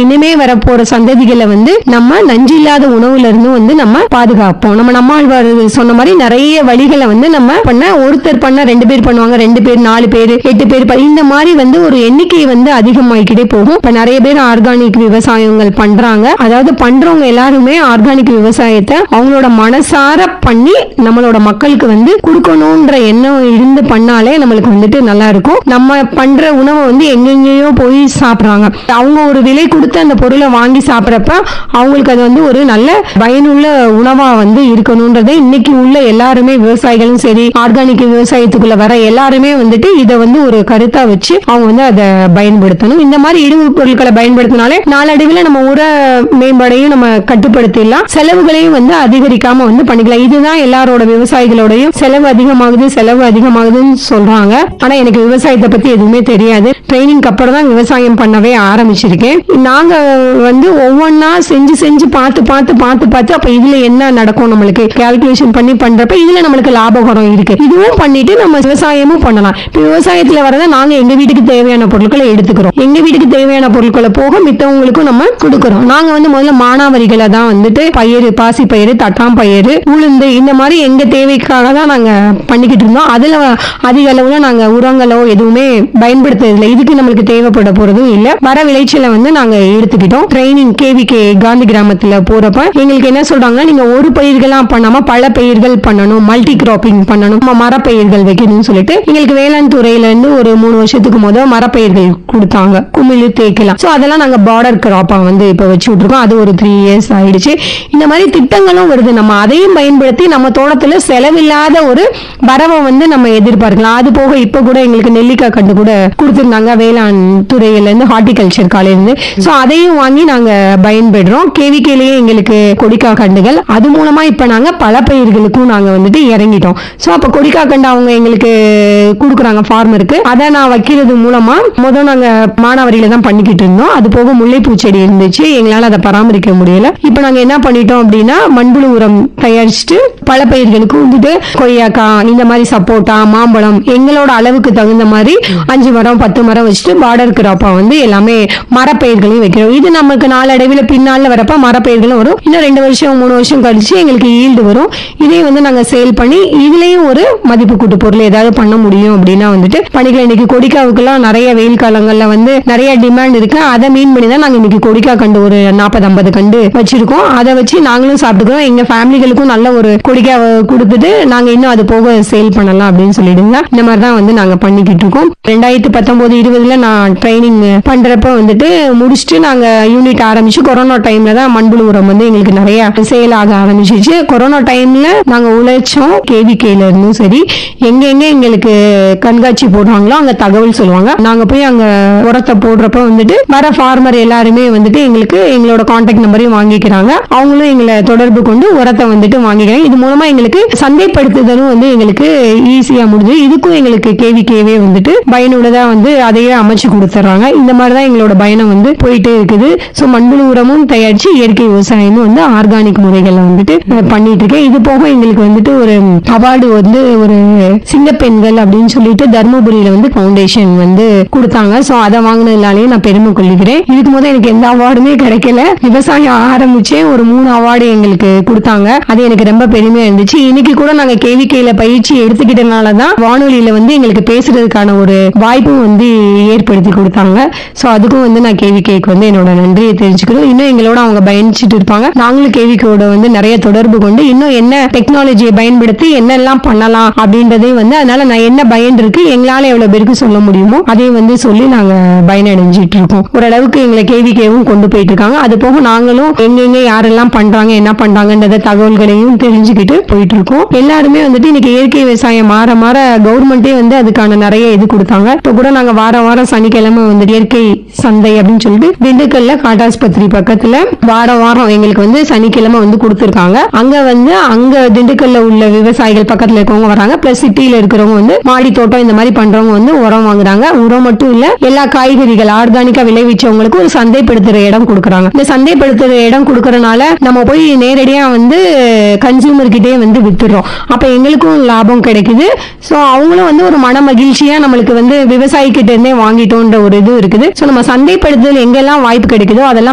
இனிமே வரப்போற சந்ததிகளை வந்து நம்ம நஞ்சு இல்லாத உணவுல இருந்து வந்து நம்ம பாதுகாப்போம் நம்ம நம்மாழ்வார் சொன்ன மாதிரி நிறைய வழிகளை வந்து நம்ம பண்ண ஒருத்தர் பண்ண ரெண்டு பேர் பண்ணுவாங்க ரெண்டு பேர் நாலு பேர் எட்டு பேர் ப- இந்த மாதிரி வந்து ஒரு எண்ணிக்கை வந்து அதிகமாகிக்கிட்டே போகும் இப்ப நிறைய பேர் ஆர்கானிக் விவசாயங்கள் பண்றாங்க அதாவது பண்றவங்க எல்லாருமே ஆர்கானிக் விவசாயத்தை அவங்களோட மனசார பண்ணி நம்மளோட மக்களுக்கு வந்து கொடுக்கணும்ன்ற எண்ணம் இருந்து பண்ணாலே நம்மளுக்கு வந்துட்டு நல்லா இருக்கும் நம்ம பண்ற உணவை வந்து எங்கெங்கேயோ போய் சாப்பிடுறாங்க அவங்க ஒரு விலை கொடுத்து அந்த பொருளை வாங்கி சாப்பிட்றப்ப அவங்களுக்கு அது வந்து ஒரு நல்ல பயனுள்ள உணவா வந்து இருக்கணும்ன்றதை இன்னைக்கு உள்ள எல்லாருமே விவசாயிகளும் சரி ஆர்கானிக் விவசாயத்துக்குள்ள வர எல்லாருமே வந்துட்டு இதை வந்து ஒரு கருத்தா வச்சு அவங்க வந்து அதை பயன்படுத்தணும் இந்த மாதிரி இடுவு பொருட்களை பயன்படுத்தினாலே நாளடைவில் நம்ம உர மேம்பாடையும் நம்ம கட்டுப்படுத்திடலாம் செலவுகளையும் வந்து அதிகரிக்காம வந்து பண்ணிக்கலாம் இதுதான் எல்லாரோட விவசாயிகளோடையும் செலவு அதிகமாகுது செலவு அதிகமாகுதுன்னு சொல்றாங்க ஆனா எனக்கு விவசாயத்தை பத்தி எதுவுமே தெரியாது ட்ரைனிங்க்கு அப்புறம் தான் விவசாயம் பண்ணவே ஆரம்பிச்சிருக்கேன் நாங்க வந்து ஒவ்வொன்றா செஞ்சு செஞ்சு பார்த்து பார்த்து பார்த்து பார்த்து அப்ப இதுல என்ன நடக்கும் நம்மளுக்கு கால்குலேஷன் பண்ணி பண்றப்ப இதுல நம்மளுக்கு லாபகரம் இருக்கு இதுவும் பண்ணிட்டு நம்ம விவசாயமும் பண்ணலாம் இப்ப விவசாயத்துல வரத நாங்க எங்க வீட்டுக்கு தேவையான பொருட்களை எடுத்துக்கிறோம் எங்க வீட்டுக்கு தேவையான பொருட்களை போக மித்தவங்களுக்கும் நம்ம கொடுக்குறோம் நாங்க வந்து முதல்ல மானாவரிகளை தான் வந்துட்டு பயிறு பாசி பயிறு தட்டாம் பயிறு உளுந்து இந்த மாதிரி எங்க தேவைக்காக தான் நாங்க பண்ணிக்கிட்டு இருந்தோம் அதுல அதிக அளவுல நாங்க உரங்களோ எதுவுமே பயன்படுத்துறதில்லை இதுக்கு நம்மளுக்கு தேவைப்பட போறதும் இல்ல வர விளைச்சலை வந்து நாங்க எடுத்துக்கிட்டோம் ட்ரைனிங் கேவிகே காந்தி கிராமத்துல போறப்ப எங்களுக்கு என்ன சொல்றாங்கன்னா நீங்க ஒரு பயிர்களா பண்ணாம பல பயிர்கள் பண்ணணும் மல்டி கிராப்பிங் பண்ணணும் ம- மரப்பயிர்கள் வைக்கணும்னு சொல்லிட்டு எங்களுக்கு வேளாண் துறையில இருந்து ஒரு மூணு வருஷத்துக்கு முதல் மரப்பயிர்கள் கொடுத்தாங்க குமிழ் தேக்கலாம் சோ அதெல்லாம் நாங்க பார்டர் கிராப்பா வந்து இப்ப வச்சு விட்டுருக்கோம் அது ஒரு த்ரீ இயர்ஸ் ஆயிடுச்சு இந்த மாதிரி திட்டங்களும் வருது நம்ம அதையும் பயன்படுத்தி நம்ம தோட்டத்துல செலவில்லாத ஒரு வரவை வந்து நம்ம எதிர்பார்க்கலாம் அது போக இப்ப கூட எங்களுக்கு நெல்லிக்காய் கண்டு கூட கொடுத்திருந்தாங்க வேளாண் துறையில இருந்து ஹார்டிகல்ச்சர் காலையில இருந்து சோ அதையும் வாங்கி நாங்க பயன்படுறோம் கேவிக்கையிலேயே எங்களுக்கு கொடிக்கா கண்டுகள் அது மூலமா இப்ப நாங்க பல பயிர்களுக்கும் நாங்க வந்துட்டு இறங்கிட்டோம் சோ அப்ப கொடிக்கா கண்டு அவங்க எங்களுக்கு கொடுக்குறாங்க ஃபார்மருக்கு அதை நான் வைக்கிறது மூலமா முதல் நாங்க மானாவரியில தான் பண்ணிக்கிட்டு இருந்தோம் அது போக முல்லைப்பூ செடி இருந்துச்சு எங்களால அதை பராமரிக்க முடியல இப்ப நாங்க என்ன பண்ணிட்டோம் அப்படின்னா மண்புழு உரம் தயாரிச்சுட்டு பல பயிர்களுக்கு வந்துட்டு கொய்யாக்காய் இந்த மாதிரி சப்போட்டா மாம்பழம் எங்களோட அளவுக்கு தகுந்த மாதிரி அஞ்சு மரம் பத்து மரம் வச்சுட்டு பார்டர் கிராப்பா வந்து எல்லாமே மரப்பயிர்களையும் வைக்கிறோம் இது நமக்கு நாளடைவில் பின்னால வரப்ப மரப்பயிர்களும் வரும் இன்னும் ரெண்டு வருஷம் மூணு வருஷம் கழிச்சு எங்களுக்கு ஈல்டு வரும் இதையும் வந்து நாங்க சேல் பண்ணி இதுலயும் ஒரு மதிப்பு கூட்டு பொருள் ஏதாவது பண்ண முடியும் அப்படின்னா வந்துட்டு பண்ணிக்கலாம் இன்னைக்கு கொடிக்காவுக்கெல்லாம் நிறைய வெயில் காலங்கள்ல வந்து நிறைய டிமாண்ட் இருக்கு அதை மீன் பண்ணி தான் நாங்க இன்னைக்கு கொடிக்கா கண்டு ஒரு நாற்பது ஐம்பது கண்டு வச்சிருக்கோம் அதை வச்சு நாங்களும் சாப்பிட்டுக்கிறோம் எங்க ஃபேமிலிகளுக்கும் நல்ல ஒரு கொடிக்காவை கொடுத்துட்டு நாங்க இன்னும் அது போக சேல் பண்ணலாம் அப்படின்னு சொல்லிடுங்க இந்த மாதிரி தான் வந்து நாங்க பண்ணிக்கிட்டு இருக்கோம் ரெண்டாயிரத்தி பத்தொன்பது இருபதுல நான் ட்ரைனிங் பண்றப்ப வந்துட்டு முடிச்சுட்டு நாங்க யூனிட் ஆரம்பிச்சு கொரோனா டைம்ல தான் மண்புழு உரம் வந்து எங்களுக்கு நிறைய சேல் ஆக ஆரம்பிச்சிச்சு கொரோனா டைம்ல நாங்க உழைச்சோம் கேவிகேல இருந்தும் சரி எங்க எங்க எங்களுக்கு கண்காட்சி போடுறாங்களோ அங்க தகவல் சொல்லுவாங்க நாங்க போய் அங்க உரத்தை போடுறப்ப வந்துட்டு வர ஃபார்மர் எல்லாருமே வந்துட்டு எங்களுக்கு எங்களோட கான்டாக்ட் நம்பரையும் வாங்கிக்கிறாங்க அவங்களும் எங்களை தொடர்பு கொண்டு உரத்தை வந்துட்டு வாங்கிக்கிறாங்க இது மூலமா எங்களுக்கு சந்தைப்படுத்துதலும் வந்து எங்களுக்கு ஈஸியா முடிஞ்சு இதுக்கும் எங்களுக்கு கேவிகேவே வந்துட்டு பயனுள்ளதா வந்து அதையே அமைச்சு கொடுத்துட்றாங்க இந்த மாதிரி தான் எங்களோட பயணம் வந்து போயிட்டே இருக்குது ஸோ மண்புழு உரமும் தயாரிச்சு இயற்கை விவசாயமும் வந்து ஆர்கானிக் முறைகள்ல வந்துட்டு அஹ், பண்ணிட்டு இருக்கேன் இது போக எங்களுக்கு வந்துட்டு ஒரு அவார்டு வந்து ஒரு சிங்கப்பெண்கள் அப்படின்னு சொல்லிட்டு தர்மபுரியில வந்து ஃபவுண்டேஷன் வந்து கொடுத்தாங்க ஸோ அதை வாங்கினதுனாலே நான் பெருமை கொள்ளிக்கிறேன் இதுக்கு முதல் எனக்கு எந்த அவார்டுமே கிடைக்கல விவசாயம் ஆரம்பிச்சேன் ஒரு மூணு அவார்டு எங்களுக்கு கொடுத்தாங்க அது எனக்கு ரொம்ப பெருமையா இருந்துச்சு இன்னைக்கு கூட நாங்க கேவிக்கையில பயிற்சி எடுத்துக்கிட்டனால தான் வானொலியில வந்து எங்களுக்கு பேசுறதுக்கான ஒரு வாய்ப்பும் வந்து ஏற்படுத்தி கொடுத்தாங்க ஸோ அதுக்கும் வந்து நான் கேவிகேக்கு வந்து என்னோட நன்றியை தெரிஞ்சுக்கிறோம் இன்னும் எங்களோட அவங்க பயணிச்சுட்டு இருப்பாங்க நாங்களும் கேவிகேவோட வந்து நிறைய தொடர்பு கொண்டு இன்னும் என்ன டெக்னாலஜியை பயன்படுத்தி என்னெல்லாம் பண்ணலாம் அப்படின்றதையும் வந்து அதனால நான் என்ன பயன் இருக்கு எங்களால எவ்வளவு பேருக்கு சொல்ல முடியுமோ அதையும் வந்து சொல்லி நாங்க பயனடைஞ்சிட்டு இருக்கோம் ஓரளவுக்கு எங்களை கேவிகேவும் கொண்டு போயிட்டு இருக்காங்க அது போக நாங்களும் எங்கெங்க யாரெல்லாம் பண்றாங்க என்ன பண்றாங்கன்றத தகவல்களையும் தெரிஞ்சுக்கிட்டு போயிட்டு இருக்கோம் எல்லாருமே வந்துட்டு இன்னைக்கு இயற்கை விவசாயம் மாற மாற கவர்மெண்டே வந்து அதுக்கான நிறைய இது கொடுத்தாங்க இப்ப கூட நாங்க வாரம் வாரம் சனிக்கிழமை வந்து இயற்கை சந்தை அப்படின்னு சொல்லிட்டு திண்டுக்கல்ல காட்டாஸ்பத்திரி பக்கத்துல வாரம் வாரம் எங்களுக்கு வந்து சனிக்கிழமை வந்து கொடுத்துருக்காங்க அங்க வந்து அங்க திண்டுக்கல்ல உள்ள விவசாயிகள் பக்கத்துல இருக்கவங்க வராங்க பிளஸ் சிட்டியில இருக்கிறவங்க வந்து மாடி தோட்டம் இந்த மாதிரி பண்றவங்க வந்து உரம் வாங்குறாங்க உரம் மட்டும் இல்ல எல்லா காய்கறிகள் ஆர்கானிக்கா விளைவிச்சவங்களுக்கு ஒரு சந்தைப்படுத்துற இடம் கொடுக்குறாங்க இந்த சந்தைப்படுத்துற இடம் கொடுக்கறனால நம்ம போய் நேரடியா வந்து கன்சியூமர் கிட்டே வந்து வித்துடுறோம் அப்ப எங்களுக்கும் லாபம் கிடைக்குது சோ அவங்களும் வந்து ஒரு மன மகிழ்ச்சியா நம்மளுக்கு வந்து விவசாயி கிட்ட இருந்தே வாங்கிட்டோன்ற ஒரு இது இருக்குது சோ நம்ம சந்தைப்படுத்துதல் எங்கெல்லாம் வாய்ப்பு கிடைக்குதோ அதெல்லாம்